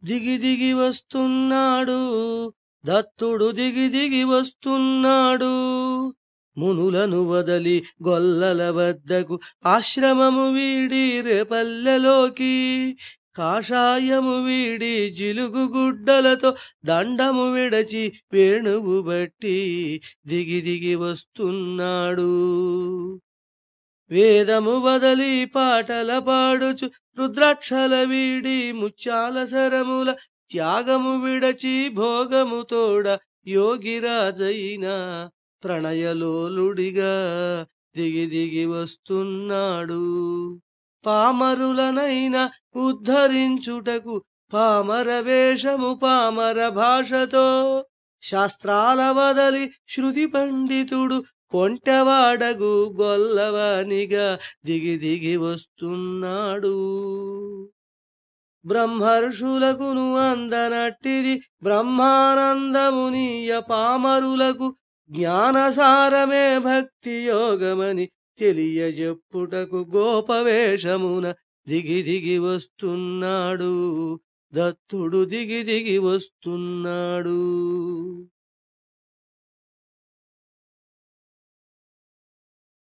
దిగి దిగి వస్తున్నాడు దత్తుడు దిగి దిగి వస్తున్నాడు మునులను వదలి గొల్లల వద్దకు ఆశ్రమము వీడి రేపల్లెలోకి కాషాయము వీడి జిలుగు గుడ్డలతో దండము విడచి వేణువు బట్టి దిగి దిగి వస్తున్నాడు వేదము వదలి పాటల పాడుచు రుద్రాక్షల వీడి ముత్యాల సరముల త్యాగము విడచి భోగము తోడ యోగిరాజైన ప్రణయలోలుడిగా దిగి దిగి వస్తున్నాడు పామరులనైనా ఉద్ధరించుటకు పామర వేషము పామర భాషతో శాస్త్రాల వదలి శృతి పండితుడు కొంటెవాడగు గొల్లవానిగా దిగి దిగి వస్తున్నాడు బ్రహ్మర్షులకును అందనట్టిది బ్రహ్మానందమునీయ పామరులకు జ్ఞానసారమే భక్తి యోగమని తెలియజెప్పుటకు గోపవేషమున దిగి దిగి వస్తున్నాడు దత్తుడు దిగి దిగి వస్తున్నాడు